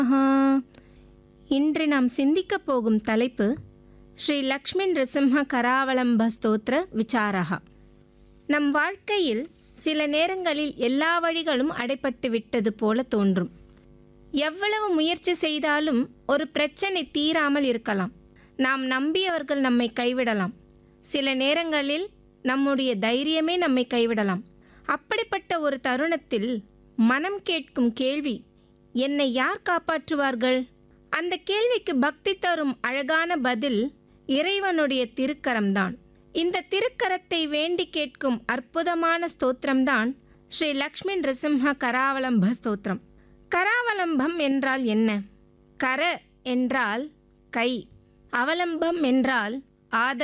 ஆஹா. இன்று நாம் சிந்திக்கப் போகும் தலைப்பு ஸ்ரீ லக்ஷ்மி நிருசிம்ம கராவலம்ப ஸ்தோத்திர விசாரகா நம் வாழ்க்கையில் சில நேரங்களில் எல்லா வழிகளும் அடைபட்டு விட்டது போல தோன்றும் எவ்வளவு முயற்சி செய்தாலும் ஒரு பிரச்சனை தீராமல் இருக்கலாம் நாம் நம்பியவர்கள் நம்மை கைவிடலாம் சில நேரங்களில் நம்முடைய தைரியமே நம்மை கைவிடலாம் அப்படிப்பட்ட ஒரு தருணத்தில் மனம் கேட்கும் கேள்வி என்னை யார் காப்பாற்றுவார்கள் அந்த கேள்விக்கு பக்தி தரும் அழகான பதில் இறைவனுடைய திருக்கரம்தான் இந்த திருக்கரத்தை வேண்டி கேட்கும் அற்புதமான ஸ்தோத்திரம்தான் ஸ்ரீ லக்ஷ்மி நிருசிம்ம கராவலம்ப ஸ்தோத்திரம் கராவலம்பம் என்றால் என்ன கர என்றால் கை அவலம்பம் என்றால் ஆதர்